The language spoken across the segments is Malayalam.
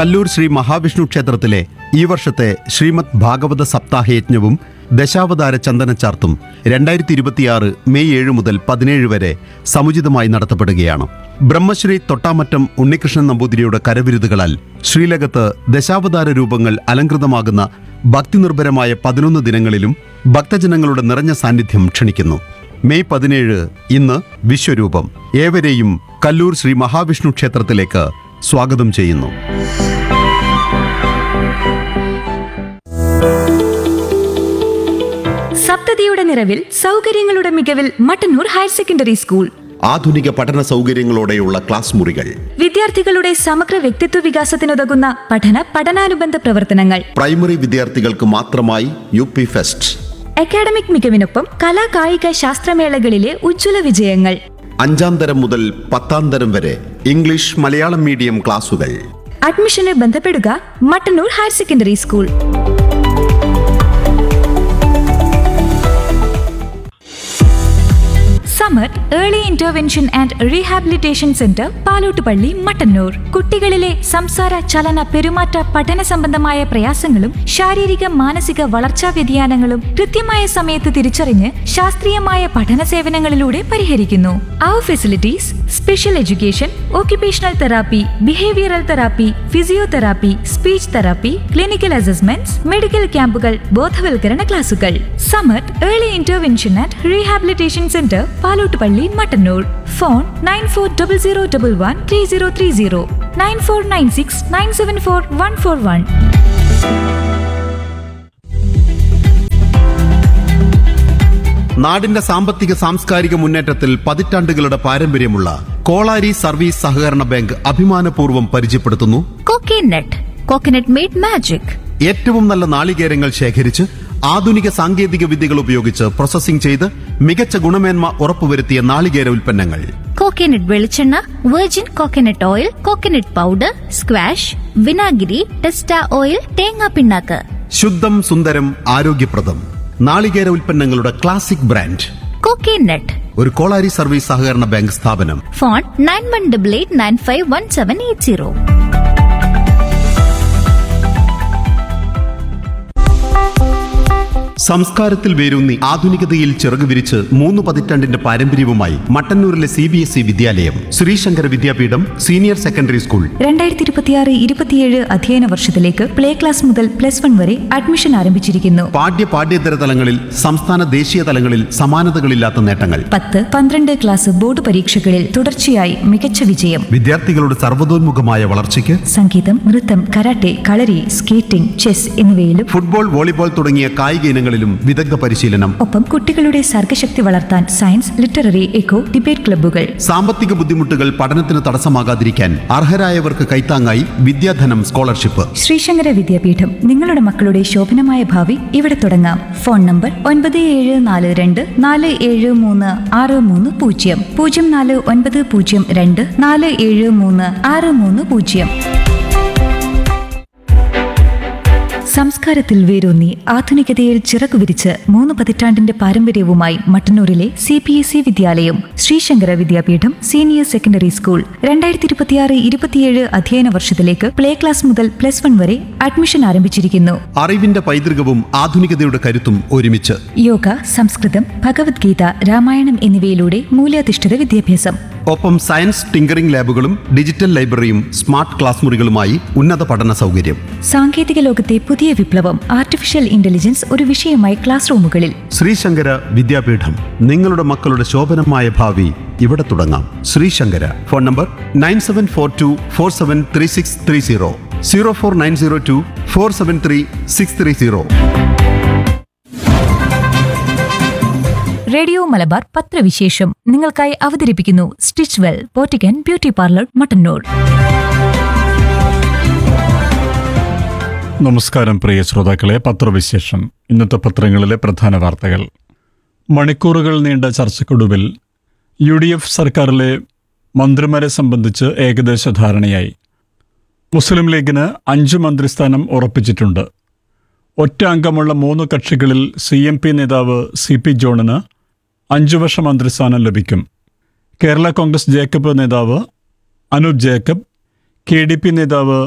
കല്ലൂർ ശ്രീ മഹാവിഷ്ണു ക്ഷേത്രത്തിലെ ഈ വർഷത്തെ ശ്രീമദ് ഭാഗവത സപ്താഹയജ്ഞവും ദശാവതാര ചന്ദനച്ചാർത്തും രണ്ടായിരത്തി ഇരുപത്തിയാറ് മെയ് ഏഴ് മുതൽ പതിനേഴ് വരെ സമുചിതമായി നടത്തപ്പെടുകയാണ് ബ്രഹ്മശ്രീ തൊട്ടാമറ്റം ഉണ്ണികൃഷ്ണൻ നമ്പൂതിരിയുടെ കരവിരുതുകളാൽ ശ്രീലകത്ത് ദശാവതാര രൂപങ്ങൾ അലങ്കൃതമാകുന്ന ഭക്തിനിർഭരമായ പതിനൊന്ന് ദിനങ്ങളിലും ഭക്തജനങ്ങളുടെ നിറഞ്ഞ സാന്നിധ്യം ക്ഷണിക്കുന്നു മെയ് പതിനേഴ് ഇന്ന് വിശ്വരൂപം ഏവരെയും കല്ലൂർ ശ്രീ മഹാവിഷ്ണു ക്ഷേത്രത്തിലേക്ക് സ്വാഗതം ചെയ്യുന്നു സപ്തതിയുടെ നിറവിൽ സൗകര്യങ്ങളുടെ മികവിൽ മട്ടന്നൂർ ഹയർ സെക്കൻഡറി സ്കൂൾ ആധുനിക പഠന സൗകര്യങ്ങളോടെയുള്ള ക്ലാസ് മുറികൾ വിദ്യാർത്ഥികളുടെ സമഗ്ര വ്യക്തിത്വ വികാസത്തിനുതകുന്ന പഠന പഠനാനുബന്ധ പ്രവർത്തനങ്ങൾ പ്രൈമറി വിദ്യാർത്ഥികൾക്ക് മാത്രമായി യു പി ഫെസ്റ്റ് അക്കാഡമിക് മികവിനൊപ്പം കലാ കായിക ശാസ്ത്രമേളകളിലെ ഉജ്ജ്വല വിജയങ്ങൾ അഞ്ചാം തരം മുതൽ പത്താം തരം വരെ ഇംഗ്ലീഷ് മലയാളം മീഡിയം ക്ലാസുകൾ അഡ്മിഷന് ബന്ധപ്പെടുക Mattannur higher secondary school Samarth early intervention and rehabilitation centre Palottupalli Mattannur കുട്ടികളിലെ സംസാര ചലന പെരുമാറ്റ പഠന സംബന്ധമായ പ്രയാസങ്ങളും ശാരീരിക മാനസിക വളർച്ചാ വ്യതിയാനങ്ങളും കൃത്യമായ സമയത്ത് തിരിച്ചറിഞ്ഞ് ശാസ്ത്രീയമായ പഠന സേവനങ്ങളിലൂടെ പരിഹരിക്കുന്നു അവർ facilities special education occupational therapy, behavioral therapy, physiotherapy speech therapy clinical assessments medical ക്യാമ്പുകൾ ബോധവൽക്കരണ ക്ലാസുകൾ Samarth early intervention and rehabilitation centre Palottupalli Mattannur phone nine four double zero double one three zero three zero nine four nine six nine seven four one four one നാടിന്റെ സാമ്പത്തിക സാംസ്കാരിക മുന്നേറ്റത്തിൽ പതിറ്റാണ്ടുകളുടെ പാരമ്പര്യമുള്ള കോളാരി സർവീസ് സഹകരണ ബാങ്ക് അഭിമാനപൂർവ്വം പരിചയപ്പെടുത്തുന്നു കോക്കേനട്ട് കോക്കനട്ട് മെയ്ഡ് മാജിക് ഏറ്റവും നല്ല നാളികേരങ്ങൾ ശേഖരിച്ച് ആധുനിക സാങ്കേതിക വിദ്യകൾ ഉപയോഗിച്ച് പ്രോസസ്സിംഗ് ചെയ്ത് മികച്ച ഗുണമേന്മ ഉറപ്പുവരുത്തിയ നാളികേര ഉൽപ്പന്നങ്ങൾ കോക്കനട്ട് വെളിച്ചെണ്ണ virgin coconut oil coconut powder squash വിനാഗിരി ടെസ്റ്റ ഓയിൽ തേങ്ങാ പിണ്ണാക്ക് ശുദ്ധം സുന്ദരം ആരോഗ്യപ്രദം നാളികേര ഉൽപ്പന്നങ്ങളുടെ ക്ലാസിക് ബ്രാൻഡ് കോക്കനട്ട് ഒരു കോളാരി സർവീസ് സഹകരണ ബാങ്ക് സ്ഥാപനം phone nine one double eight nine five one seven eight zero സംസ്കാരത്തിൽ വേരൂന്നി ആധുനികതയിൽ ചിറകുവിരിച്ച് മൂന്ന് പതിറ്റാണ്ടിന്റെ പാരമ്പര്യവുമായി മട്ടന്നൂരിലെ സി ബി എസ് ഇ വിദ്യാലയം Sreesankara Vidyapeetham senior secondary school രണ്ടായിരത്തി ഇരുപത്തിയാറ് ഇരുപത്തിയേഴ് അധ്യയന വർഷത്തിലേക്ക് പ്ലേ ക്ലാസ് മുതൽ പ്ലസ് വൺ വരെ അഡ്മിഷൻ ആരംഭിച്ചിരിക്കുന്നു പാഠ്യ പാഠ്യേതര തലങ്ങളിൽ സംസ്ഥാന ദേശീയ തലങ്ങളിൽ സമാനതകളില്ലാത്ത നേട്ടങ്ങൾ പത്ത് പന്ത്രണ്ട് ക്ലാസ് ബോർഡ് പരീക്ഷകളിൽ തുടർച്ചയായി മികച്ച വിജയം വിദ്യാർത്ഥികളുടെ സർവ്വതോന്മുഖമായ വളർച്ചയ്ക്ക് സംഗീതം നൃത്തം കരാട്ടെ കളരി സ്കേറ്റിംഗ് ചെസ് എന്നിവയിലും ഫുട്ബോൾ വോളിബോൾ തുടങ്ങിയ കായിക ഇനങ്ങളിലും വിദഗ്ധ പരിശീലനം ഒപ്പം കുട്ടികളുടെ സർഗശക്തി വളർത്താൻ സയൻസ് ലിറ്റററി എക്കോ ഡിബേറ്റ് ക്ലബ്ബുകൾ സാമ്പത്തിക ബുദ്ധിമുട്ടുകൾ പഠനത്തിന് തടസ്സമാകാതിരിക്കാൻ അർഹരായവർക്ക് കൈത്താങ്ങായി വിദ്യാധനം സ്കോളർഷിപ്പ് ശ്രീശങ്കര വിദ്യാപീഠം നിങ്ങളുടെ മക്കളുടെ ശോഭനമായ ഭാവി ഇവിടെ തുടങ്ങാം ഫോൺ നമ്പർ ഒൻപത് ഏഴ് നാല് രണ്ട് നാല് ഏഴ് മൂന്ന് ആറ് മൂന്ന് പൂജ്യം പൂജ്യം നാല് ഒൻപത് പൂജ്യം രണ്ട് നാല് ഏഴ് മൂന്ന് ആറ് മൂന്ന് പൂജ്യം സംസ്കാരത്തിൽ വേരൂന്നി ആധുനികതയിൽ ചിറകു വിരിച്ച് മൂന്ന് പതിറ്റാണ്ടിന്റെ പാരമ്പര്യവുമായി മട്ടന്നൂരിലെ സി പി എസ് ഇ വിദ്യാലയം Sreesankara Vidyapeetham senior secondary school രണ്ടായിരത്തി ഇരുപത്തിയാറ് ഇരുപത്തിയേഴ് അധ്യയന വർഷത്തിലേക്ക് പ്ലേ ക്ലാസ് മുതൽ പ്ലസ് വൺ വരെ അഡ്മിഷൻ ആരംഭിച്ചിരിക്കുന്നു അറിവിന്റെ പൈതൃകവും ആധുനികതയുടെ കരുത്തും ഒരുമിച്ച് യോഗ സംസ്കൃതം ഭഗവത്ഗീത രാമായണം എന്നിവയിലൂടെ മൂല്യാധിഷ്ഠിത വിദ്യാഭ്യാസം ഒപ്പം സയൻസ് ടിങ്കറിംഗ് ലാബുകളും ഡിജിറ്റൽ ലൈബ്രറിയും സ്മാർട്ട് ക്ലാസ് മുറികളുമായി ഉന്നത പഠന സൗകര്യം സാങ്കേതിക ലോകത്തെ പുതിയ വിപ്ലവം ആർട്ടിഫിഷ്യൽ ഇന്റലിജൻസ് ഒരു വിഷയമായി ക്ലാസ് റൂമുകളിൽ ശ്രീശങ്കര വിദ്യാപീഠം നിങ്ങളുടെ മക്കളുടെ ശോഭനമായ ഭാവി ഇവിടെ തുടങ്ങാം Sreesankara phone number nine seven four two four seven three six three zero zero four nine zero two four seven three six three zero radio Malabar പത്രവിശേഷം നിങ്ങൾക്കായി അവതരിപ്പിക്കുന്നു stitch well boutique beauty parlour Mattannur നമസ്കാരം പ്രിയ ശ്രോതാക്കളെ പത്രവിശേഷം ഇന്നത്തെ പത്രങ്ങളിലെ പ്രധാന വാർത്തകൾ മണിക്കൂറുകൾ നീണ്ട ചർച്ചക്കൊടുവിൽ യു ഡി എഫ് സർക്കാരിലെ മന്ത്രിമാരെ സംബന്ധിച്ച് ഏകദേശ ധാരണയായി മുസ്ലിം ലീഗിന് അഞ്ച് മന്ത്രിസ്ഥാനം ഉറപ്പിച്ചിട്ടുണ്ട് ഒറ്റ അംഗമുള്ള മൂന്ന് കക്ഷികളിൽ സി എം പി നേതാവ് സി പി ജോണിന് അഞ്ചു വർഷ മന്ത്രിസ്ഥാനം ലഭിക്കും കേരള കോൺഗ്രസ് ജേക്കബ് നേതാവ് Anoop Jacob K D P നേതാവ്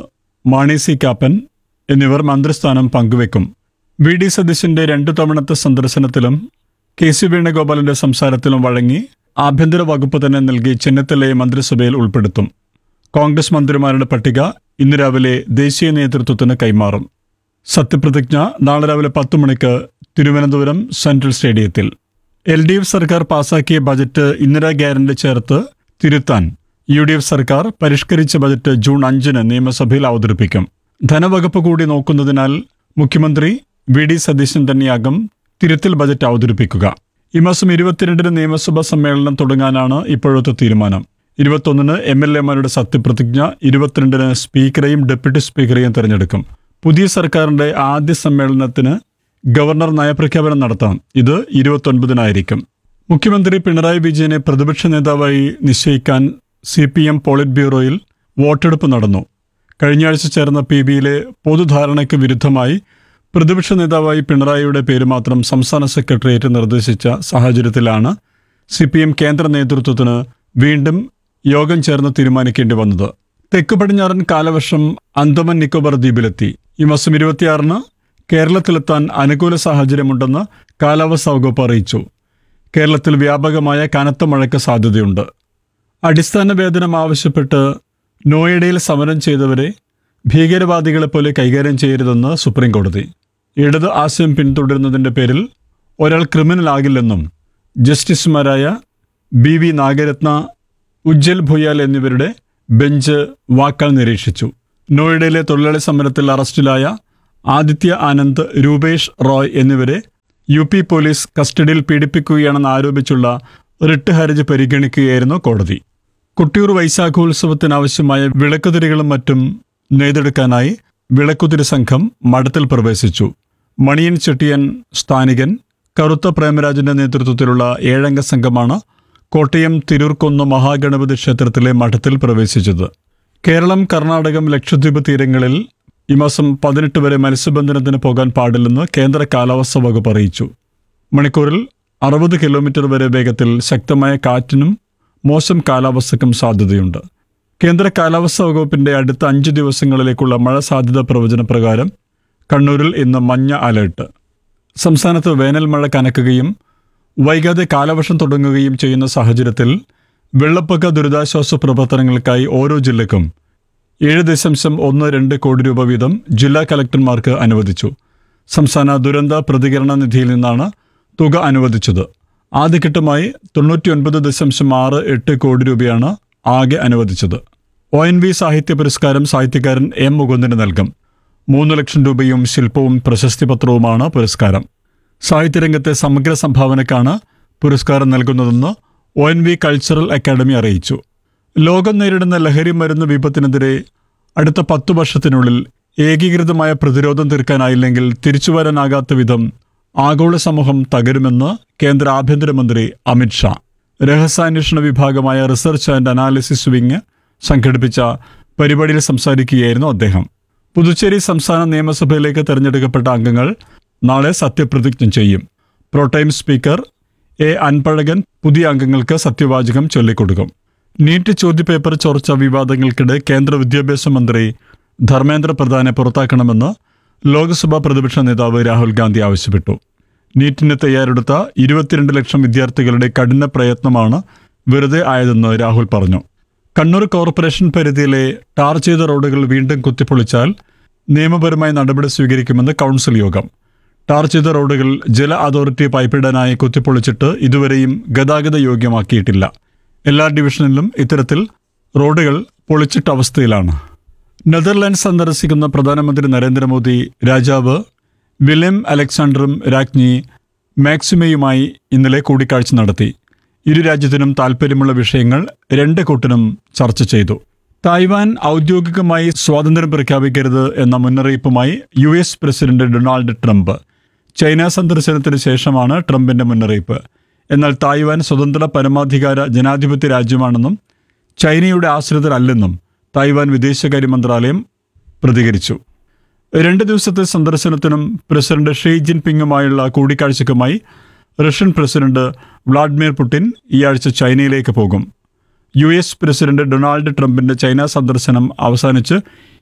മാണി സി കാപ്പൻ എന്നിവർ മന്ത്രിസ്ഥാനം പങ്കുവെക്കും വി ഡി സതീശന്റെ രണ്ടു തവണത്തെ സന്ദർശനത്തിലും കെ സി വേണുഗോപാലിന്റെ സംസാരത്തിലും വഴങ്ങി ആഭ്യന്തര വകുപ്പ് തന്നെ നൽകി ചെന്നിത്തലയെ മന്ത്രിസഭയിൽ ഉൾപ്പെടുത്തും കോൺഗ്രസ് മന്ത്രിമാരുടെ പട്ടിക ഇന്ന് രാവിലെ ദേശീയ നേതൃത്വത്തിന് കൈമാറും സത്യപ്രതിജ്ഞ നാളെ രാവിലെ പത്ത് മണിക്ക് തിരുവനന്തപുരം സെൻട്രൽ സ്റ്റേഡിയത്തിൽ എൽ ഡി എഫ് സർക്കാർ പാസാക്കിയ ബജറ്റ് ഇന്ദിരാ ഗ്യാരണ്ടി ചേർത്ത് തിരുത്താൻ യു ഡി എഫ് സർക്കാർ പരിഷ്കരിച്ച ബജറ്റ് ജൂൺ അഞ്ചിന് നിയമസഭയിൽ അവതരിപ്പിക്കും ധനവകുപ്പ് കൂടി നോക്കുന്നതിനാൽ മുഖ്യമന്ത്രി വി ഡി സതീശൻ തന്നെയാകും തിരുത്തൽ ബജറ്റ് അവതരിപ്പിക്കുക ഈ മാസം ഇരുപത്തിരണ്ടിന് നിയമസഭാ സമ്മേളനം തുടങ്ങാനാണ് ഇപ്പോഴത്തെ തീരുമാനം ഇരുപത്തൊന്നിന് എം എൽ എമാരുടെ സത്യപ്രതിജ്ഞ ഇരുപത്തിരണ്ടിന് സ്പീക്കറെയും ഡെപ്യൂട്ടി സ്പീക്കറെയും തെരഞ്ഞെടുക്കും പുതിയ സർക്കാരിന്റെ ആദ്യ സമ്മേളനത്തിന് ഗവർണർ നയപ്രഖ്യാപനം നടത്താം ഇത് ഇരുപത്തൊൻപതിനായിരിക്കും മുഖ്യമന്ത്രി പിണറായി വിജയനെ പ്രതിപക്ഷ നേതാവായി നിശ്ചയിക്കാൻ സി പി എം പോളിറ്റ് ബ്യൂറോയിൽ വോട്ടെടുപ്പ് നടന്നു കഴിഞ്ഞ ആഴ്ച ചേർന്ന പി ബിയിലെ പൊതുധാരണയ്ക്ക് വിരുദ്ധമായി പ്രതിപക്ഷ നേതാവായി പിണറായിയുടെ പേര് മാത്രം സംസ്ഥാന സെക്രട്ടേറിയറ്റ് നിർദ്ദേശിച്ച സാഹചര്യത്തിലാണ് സി പി എം കേന്ദ്ര നേതൃത്വത്തിന് വീണ്ടും യോഗം ചേർന്ന് തീരുമാനിക്കേണ്ടി വന്നത് തെക്ക് പടിഞ്ഞാറൻ കാലവർഷം അന്തമാൻ നിക്കോബാർ ദ്വീപിലെത്തി ഈ മാസം ഇരുപത്തിയാറിന് കേരളത്തിലെത്താൻ അനുകൂല സാഹചര്യമുണ്ടെന്ന് കാലാവസ്ഥാ വകുപ്പ് അറിയിച്ചു കേരളത്തിൽ വ്യാപകമായ കനത്ത മഴയ്ക്ക് സാധ്യതയുണ്ട് അടിസ്ഥാന വേതനം ആവശ്യപ്പെട്ട് നോയിഡയിൽ സമരം ചെയ്തവരെ ഭീകരവാദികളെ പോലെ കൈകാര്യം ചെയ്യരുതെന്ന് സുപ്രീം കോടതി ഇടത് ആശയം പിന്തുടരുന്നതിന്റെ പേരിൽ ഒരാൾ ക്രിമിനൽ ആകില്ലെന്നും ജസ്റ്റിസുമാരായ ബി വി നാഗരത്ന ഉജ്ജൽ ഭുയാൽ എന്നിവരുടെ ബെഞ്ച് വാക്കാൽ നിരീക്ഷിച്ചു നോയിഡയിലെ തൊഴിലാളി സമരത്തിൽ അറസ്റ്റിലായ ആദിത്യ ആനന്ദ് രൂപേഷ് റോയ് എന്നിവരെ യു പി പോലീസ് കസ്റ്റഡിയിൽ പീഡിപ്പിക്കുകയാണെന്ന് ആരോപിച്ചുള്ള റിട്ട് ഹർജി പരിഗണിക്കുകയായിരുന്നു കോടതി കുട്ടിയൂർ വൈശാഖോത്സവത്തിനാവശ്യമായ വിളക്കുതിരികളും മറ്റും നെയ്തെടുക്കാനായി വിളക്കുതിരി സംഘം മഠത്തിൽ പ്രവേശിച്ചു മണിയൻ ചെട്ടിയൻ സ്ഥാനികൻ കറുത്ത പ്രേമരാജന്റെ നേതൃത്വത്തിലുള്ള ഏഴംഗ സംഘമാണ് കോട്ടയം തിരൂർക്കൊന്ന് മഹാഗണപതി ക്ഷേത്രത്തിലെ മഠത്തിൽ പ്രവേശിച്ചത് കേരളം കർണാടകം ലക്ഷദ്വീപ് തീരങ്ങളിൽ ഈ മാസം പതിനെട്ട് വരെ മത്സ്യബന്ധനത്തിന് പോകാൻ പാടില്ലെന്ന് കേന്ദ്ര കാലാവസ്ഥാ വകുപ്പ് അറിയിച്ചു മണിക്കൂറിൽ അറുപത് കിലോമീറ്റർ വരെ വേഗത്തിൽ ശക്തമായ കാറ്റിനും മോശം കാലാവസ്ഥയ്ക്കും സാധ്യതയുണ്ട് കേന്ദ്ര കാലാവസ്ഥാ വകുപ്പിന്റെ അടുത്ത അഞ്ച് ദിവസങ്ങളിലേക്കുള്ള മഴ സാധ്യത പ്രവചന പ്രകാരം കണ്ണൂരിൽ ഇന്ന് മഞ്ഞ അലേർട്ട് സംസ്ഥാനത്ത് വേനൽ മഴ കനക്കുകയും വൈകാതെ കാലവർഷം തുടങ്ങുകയും ചെയ്യുന്ന സാഹചര്യത്തിൽ വെള്ളപ്പൊക്ക ദുരിതാശ്വാസ പ്രവർത്തനങ്ങൾക്കായി ഓരോ ജില്ലക്കും ഏഴ് ദശാംശം ഒന്ന് രണ്ട് കോടി രൂപ വീതം ജില്ലാ കലക്ടർമാർക്ക് അനുവദിച്ചു സംസ്ഥാന ദുരന്ത പ്രതികരണ നിധിയിൽ നിന്നാണ് തുക അനുവദിച്ചത് ആദ്യഘട്ടമായി തൊണ്ണൂറ്റിയൊൻപത് ദശാംശം ആറ് എട്ട് കോടി രൂപയാണ് ആകെ അനുവദിച്ചത് ഒ എൻ വി സാഹിത്യ പുരസ്കാരം സാഹിത്യകാരൻ എം മുകുന്ദന് നൽകും മൂന്ന് ലക്ഷം രൂപയും ശില്പവും പ്രശസ്തി പത്രവുമാണ് പുരസ്കാരം സാഹിത്യരംഗത്തെ സമഗ്ര സംഭാവനക്കാണ് പുരസ്കാരം നൽകുന്നതെന്ന് O N V cultural academy അറിയിച്ചു ലോകം നേരിടുന്ന ലഹരി മരുന്ന് വിപത്തിനെതിരെ അടുത്ത പത്തു വർഷത്തിനുള്ളിൽ ഏകീകൃതമായ പ്രതിരോധം തീർക്കാനായില്ലെങ്കിൽ തിരിച്ചുവരാനാകാത്ത വിധം ആഗോള സമൂഹം തകരുമെന്ന് കേന്ദ്ര ആഭ്യന്തരമന്ത്രി അമിത്ഷാ രഹസ്യാന്വേഷണ വിഭാഗമായ റിസർച്ച് ആൻഡ് അനാലിസിസ് വിങ് സംഘടിപ്പിച്ച പരിപാടിയിൽ സംസാരിക്കുകയായിരുന്നു അദ്ദേഹം പുതുച്ചേരി സംസ്ഥാന നിയമസഭയിലേക്ക് തെരഞ്ഞെടുക്കപ്പെട്ട അംഗങ്ങൾ നാളെ സത്യപ്രതിജ്ഞ ചെയ്യും പ്രോടൈം സ്പീക്കർ എ അൻപഴകൻ പുതിയ അംഗങ്ങൾക്ക് സത്യവാചകം ചൊല്ലിക്കൊടുക്കും നീറ്റ് ചോദ്യപേപ്പർ ചോർച്ച വിവാദങ്ങൾക്കിടെ കേന്ദ്ര വിദ്യാഭ്യാസ മന്ത്രി ധർമ്മേന്ദ്ര പ്രധാനെ പുറത്താക്കണമെന്ന് ലോക്സഭാ പ്രതിപക്ഷ നേതാവ് രാഹുൽ ഗാന്ധി ആവശ്യപ്പെട്ടു നീറ്റിന് തയ്യാറെടുത്ത ഇരുപത്തിരണ്ട് ലക്ഷം വിദ്യാർത്ഥികളുടെ കഠിന പ്രയത്നമാണ് വെറുതെ ആയതെന്ന് രാഹുൽ പറഞ്ഞു കണ്ണൂർ കോർപ്പറേഷൻ പരിധിയിലെ ടാർ ചെയ്ത റോഡുകൾ വീണ്ടും കുത്തിപ്പൊളിച്ചാൽ നിയമപരമായ നടപടി സ്വീകരിക്കുമെന്ന് കൗൺസിൽ യോഗം ടാർ ചെയ്ത റോഡുകൾ ജല അതോറിറ്റി പൈപ്പിടാനായി കുത്തിപ്പൊളിച്ചിട്ട് ഇതുവരെയും ഗതാഗത യോഗ്യമാക്കിയിട്ടില്ല എല്ലാ ഡിവിഷനിലും ഇത്തരത്തിൽ റോഡുകൾ പൊളിച്ചിട്ട അവസ്ഥയിലാണ് നെതർലാൻഡ് സന്ദർശിക്കുന്ന പ്രധാനമന്ത്രി നരേന്ദ്രമോദി രാജാവ് വില്യം അലക്സാണ്ടറും രാജ്ഞി മാക്സിമയുമായി ഇന്നലെ കൂടിക്കാഴ്ച നടത്തി ഇരു രാജ്യത്തിനും താൽപ്പര്യമുള്ള വിഷയങ്ങൾ രണ്ട് കൂട്ടരും ചർച്ച ചെയ്തു തായ്വാൻ ഔദ്യോഗികമായി സ്വാതന്ത്ര്യം പ്രഖ്യാപിക്കരുത് എന്ന മുന്നറിയിപ്പുമായി U S president Donald Trump China സന്ദർശനത്തിന് ശേഷമാണ് ട്രംപിന്റെ മുന്നറിയിപ്പ് എന്നാൽ തായ്വാൻ സ്വതന്ത്ര പരമാധികാര ജനാധിപത്യ രാജ്യമാണെന്നും ചൈനയുടെ ആശ്രിതരല്ലെന്നും തായ്വാൻ വിദേശകാര്യ മന്ത്രാലയം പ്രതികരിച്ചു രണ്ട് ദിവസത്തെ സന്ദർശനത്തിനും പ്രസിഡന്റ് ഷീ ജിൻപിങ്ങുമായുള്ള കൂടിക്കാഴ്ചയ്ക്കുമായി റഷ്യൻ പ്രസിഡന്റ് വ്ളാഡിമിർ പുടിൻ ഈ ആഴ്ച ചൈനയിലേക്ക് പോകും യു എസ് പ്രസിഡന്റ് ഡൊണാൾഡ് ട്രംപിന്റെ ചൈന സന്ദർശനം അവസാനിച്ച്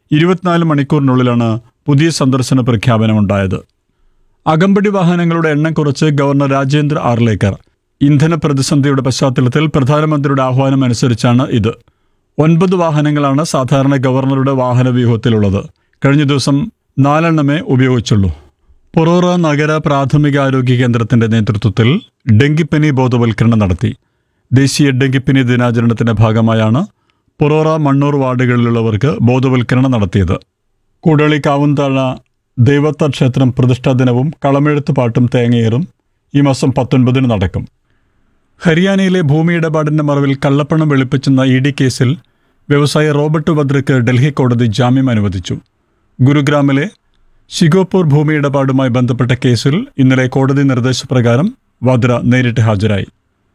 ഇരുപത്തിനാല് മണിക്കൂറിനുള്ളിലാണ് പുതിയ സന്ദർശന പ്രഖ്യാപനമുണ്ടായത് അകമ്പടി വാഹനങ്ങളുടെ എണ്ണം കുറച്ച് ഗവർണർ രാജേന്ദ്ര ആർലേക്കർ ഇന്ധന പ്രതിസന്ധിയുടെ പശ്ചാത്തലത്തിൽ പ്രധാനമന്ത്രിയുടെ ആഹ്വാനം അനുസരിച്ചാണ് ഇത് ഒൻപത് വാഹനങ്ങളാണ് സാധാരണ ഗവർണറുടെ വാഹന വ്യൂഹത്തിലുള്ളത് കഴിഞ്ഞ ദിവസം നാലെണ്ണമേ ഉപയോഗിച്ചുള്ളൂ പൊറോറ നഗര പ്രാഥമികാരോഗ്യ കേന്ദ്രത്തിന്റെ നേതൃത്വത്തിൽ ഡെങ്കിപ്പനി ബോധവൽക്കരണം നടത്തി ദേശീയ ഡെങ്കിപ്പനി ദിനാചരണത്തിന്റെ ഭാഗമായാണ് പൊറോറ മണ്ണൂർ വാർഡുകളിലുള്ളവർക്ക് ബോധവൽക്കരണം നടത്തിയത് കൂടളി കാവുംതാഴ ദൈവത്ത ക്ഷേത്രം പ്രതിഷ്ഠാ ദിനവും കളമെഴുത്ത് പാട്ടും തേങ്ങയേറും ഈ മാസം പത്തൊൻപതിന് നടക്കും ഹരിയാനയിലെ ഭൂമി ഇടപാടിന്റെ മറവിൽ കള്ളപ്പണം വെളുപ്പിച്ചെന്ന ഇ ഡി കേസിൽ വ്യവസായി റോബർട്ട് വദ്രയ്ക്ക് ഡൽഹി കോടതി ജാമ്യം അനുവദിച്ചു ഗുരുഗ്രാമിലെ ശിഗോപൂർ ഭൂമി ഇടപാടുമായി ബന്ധപ്പെട്ട കേസിൽ ഇന്നലെ കോടതി നിർദ്ദേശപ്രകാരം വദ്ര നേരിട്ട് ഹാജരായി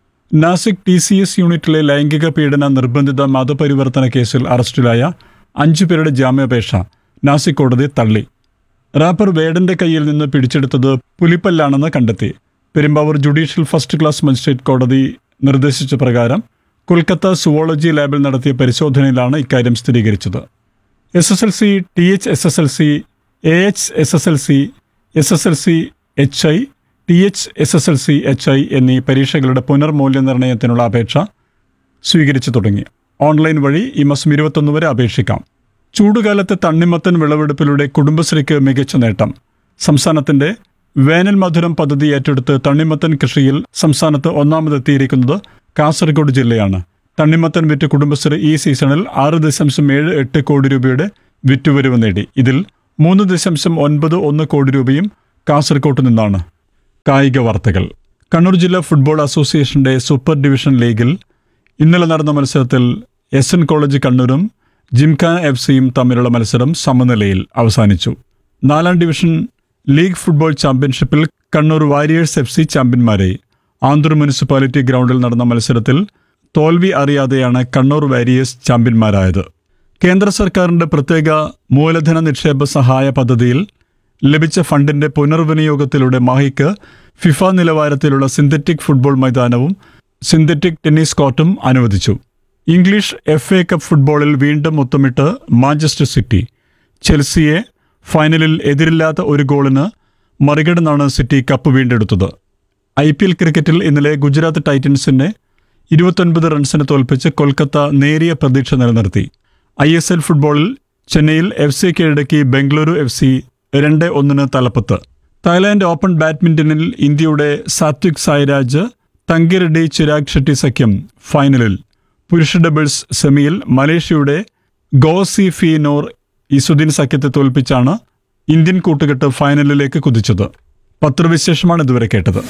നാസിക് ടി സി എസ് യൂണിറ്റിലെ ലൈംഗിക പീഡന നിർബന്ധിത മതപരിവർത്തന കേസിൽ അറസ്റ്റിലായ അഞ്ചു പേരുടെ ജാമ്യാപേക്ഷ നാസിക് കോടതി തള്ളി റാപ്പർ വേഡന്റെ കയ്യിൽ നിന്ന് പിടിച്ചെടുത്തത് പുലിപ്പല്ലാണെന്ന് കണ്ടെത്തി Perumbavoor judicial first class magistrate കോടതി നിർദ്ദേശിച്ച പ്രകാരം കൊൽക്കത്ത സുവോളജി ലാബിൽ നടത്തിയ പരിശോധനയിലാണ് ഇക്കാര്യം സ്ഥിരീകരിച്ചത് S S L C T H S S L C A H S S L C S S L C H I T H S S L C H I എന്നീ പരീക്ഷകളുടെ പുനർമൂല്യനിർണ്ണയത്തിനുള്ള അപേക്ഷ സ്വീകരിച്ചു തുടങ്ങി ഓൺലൈൻ വഴി ഈ മാസം ഇരുപത്തൊന്ന് വരെ അപേക്ഷിക്കാം ചൂടുകാലത്തെ തണ്ണിമത്തൻ വിളവെടുപ്പിലൂടെ കുടുംബശ്രീക്ക് മികച്ച നേട്ടം സംസ്ഥാനത്തിന്റെ വേനൽ മധുരം പദ്ധതി ഏറ്റെടുത്ത് തണ്ണിമത്തൻ കൃഷിയിൽ സംസ്ഥാനത്ത് ഒന്നാമതെത്തിയിരിക്കുന്നത് കാസർഗോഡ് ജില്ലയാണ് തണ്ണിമത്തൻ വിറ്റ് കുടുംബശ്രീ ഈ സീസണിൽ ആറ് ദശാംശം ഏഴ് എട്ട് കോടി രൂപയുടെ വിറ്റുവരവ് നേടി ഇതിൽ മൂന്ന് ദശാംശം ഒൻപത് ഒന്ന് കോടി രൂപയും കാസർഗോഡ് നിന്നാണ് കായിക വാർത്തകൾ കണ്ണൂർ ജില്ലാ ഫുട്ബോൾ അസോസിയേഷന്റെ സൂപ്പർ ഡിവിഷൻ ലീഗിൽ ഇന്നലെ നടന്ന മത്സരത്തിൽ എസ് എൻ കോളേജ് കണ്ണൂരും ജിംഖാന എഫ് സിയും തമ്മിലുള്ള മത്സരം സമനിലയിൽ അവസാനിച്ചു നാലാം ഡിവിഷൻ ലീഗ് ഫുട്ബോൾ ചാമ്പ്യൻഷിപ്പിൽ കണ്ണൂർ വാരിയേഴ്സ് എഫ് സി ചാമ്പ്യന്മാരായി ആന്തൂർ മുനിസിപ്പാലിറ്റി ഗ്രൗണ്ടിൽ നടന്ന മത്സരത്തിൽ തോൽവി അറിയാതെയാണ് കണ്ണൂർ വാരിയേഴ്സ് ചാമ്പ്യന്മാരായത് കേന്ദ്ര സർക്കാരിന്റെ പ്രത്യേക മൂലധന നിക്ഷേപ സഹായ പദ്ധതിയിൽ ലഭിച്ച ഫണ്ടിന്റെ പുനർവിനിയോഗത്തിലൂടെ മാഹിക്ക് ഫിഫ നിലവാരത്തിലുള്ള സിന്തറ്റിക് ഫുട്ബോൾ മൈതാനവും സിന്തറ്റിക് ടെന്നീസ് കോർട്ടും അനുവദിച്ചു ഇംഗ്ലീഷ് എഫ് എ കപ്പ് ഫുട്ബോളിൽ വീണ്ടും മുത്തമിട്ട് മാഞ്ചസ്റ്റർ സിറ്റി ചെൽസിയെ ഫൈനലിൽ എതിരില്ലാത്ത ഒരു ഗോളിന് മറികടന്നാണ് സിറ്റി കപ്പ് വീണ്ടെടുത്തത് ഐ പി എൽ ക്രിക്കറ്റിൽ ഇന്നലെ ഗുജറാത്ത് ടൈറ്റൻസിനെ ഇരുപത്തൊൻപത് റൺസിന് തോൽപ്പിച്ച് കൊൽക്കത്ത നേരിയ പ്രതീക്ഷ നിലനിർത്തി ഐ എസ് എൽ ഫുട്ബോളിൽ ചെന്നൈയിൽ എഫ് സി കീഴടക്കി ബംഗളൂരു എഫ് സി രണ്ട് ഒന്നിന് തലപ്പത്ത് തായ്ലാന്റ് ഓപ്പൺ ബാഡ്മിന്റണിൽ ഇന്ത്യയുടെ സാത്വിക് സായിരാജ് തങ്കിറെഡ്ഡി ചിരാഗ് ഷെട്ടി സഖ്യം ഫൈനലിൽ പുരുഷ ഡബിൾസ് സെമിയിൽ മലേഷ്യയുടെ ഗോസി ഫി നോർ ഇസുദ്ദീൻ സഖ്യത്തെ തോൽപ്പിച്ചാണ് ഇന്ത്യൻ കൂട്ടുകെട്ട് ഫൈനലിലേക്ക് കുതിച്ചത് പത്രവിശേഷമാണ് ഇതുവരെ കേട്ടത്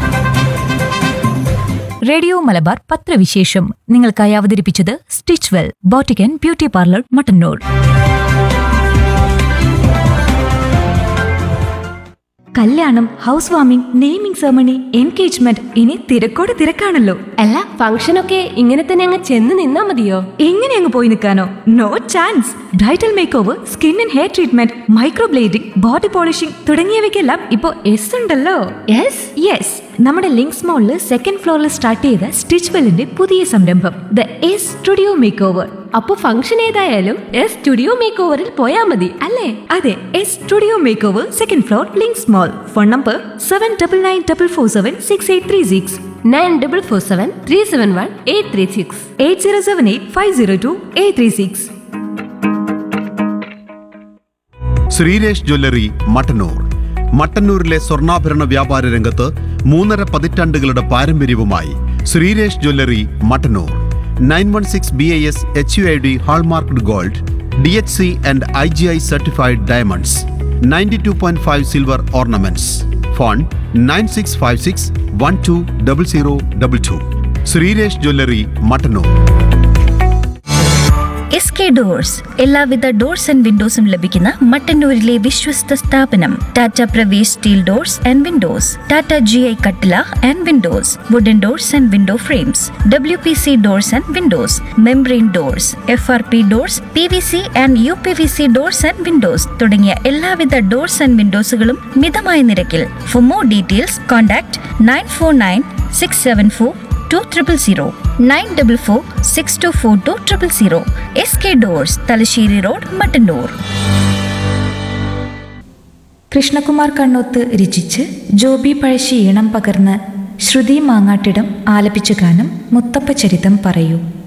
റേഡിയോ മലബാർ പത്രവിശേഷം നിങ്ങൾക്കായി അവതരിപ്പിച്ചത് stitch well boutique beauty parlour Mattannur കല്യാണം house warming naming ceremony engagement ഇനി തിരക്കോട് തിരക്കാണല്ലോ അല്ല ഫംഗ്ഷനൊക്കെ ഇങ്ങനെ തന്നെ അങ്ങ് ചെന്ന് നിന്നാ മതിയോ എങ്ങനെ അങ്ങ് പോയി നിൽക്കാനോ no chance bridal makeover skin and hair treatment microblading body polishing തുടങ്ങിയവയ്ക്കെല്ലാം ഇപ്പോ എസ് ഉണ്ടല്ലോ യെസ് യെസ് നമ്മുടെ ലിങ്ക്സ് മോളിൽ സെക്കൻഡ് ഫ്ലോറിൽ സ്റ്റാർട്ട് ചെയ്ത സ്റ്റിച്ച് വെല്ലിന്റെ പുതിയ സംരംഭം the S studio makeover അപ്പൊ ഫംഗ്ഷൻ ഏതായാലും എസ് സ്റ്റുഡിയോ മേക്ക് ഓവറിൽ പോയാ മതി അല്ലേ അതെ S studio makeover second floor Links mall phone number seven double nine double four seven six eight three six nine double four seven three seven one eight three six eight zero seven eight five zero two eight three six Sreeresh jewellery Mattannur മട്ടന്നൂരിലെ സ്വർണ്ണാഭരണ വ്യാപാര രംഗത്ത് മൂന്നര പതിറ്റാണ്ടുകളുടെ പാരമ്പര്യവുമായി Sreeresh jewellery Mattannur nine one six B I S H U I D hallmarked gold D H C and I G I certified diamonds ninety two point five silver ornaments phone nine six five six one two double zero double two Sreeresh jewellery Mattannur S K doors എല്ലാവിധ ഡോർസ് ആൻഡ് വിൻഡോസും ലഭിക്കുന്ന മട്ടന്നൂരിലെ വിശ്വസ്ത സ്ഥാപനം Tata Pravesh steel doors and windows Tata G I കട്ടില and windows wooden doors and window frames W P C doors and windows membrane doors F R P doors P V C and U P V C doors and windows തുടങ്ങിയ എല്ലാവിധ ഡോർസ് ആൻഡ് വിൻഡോസുകളും മിതമായ നിരക്കിൽ for more details contact nine four nine six seven four two triple zero nine double four six two four two triple zero S K doors Thalassery road Mattannur Krishnakumar Kannoth രചിച്ച് ജോബി പഴശ്ശി ഈണം പകർന്ന് ശ്രുതി മാങ്ങാട്ടിടം ആലപിച്ച ഗാനം മുത്തപ്പ ചരിതം പറയൂ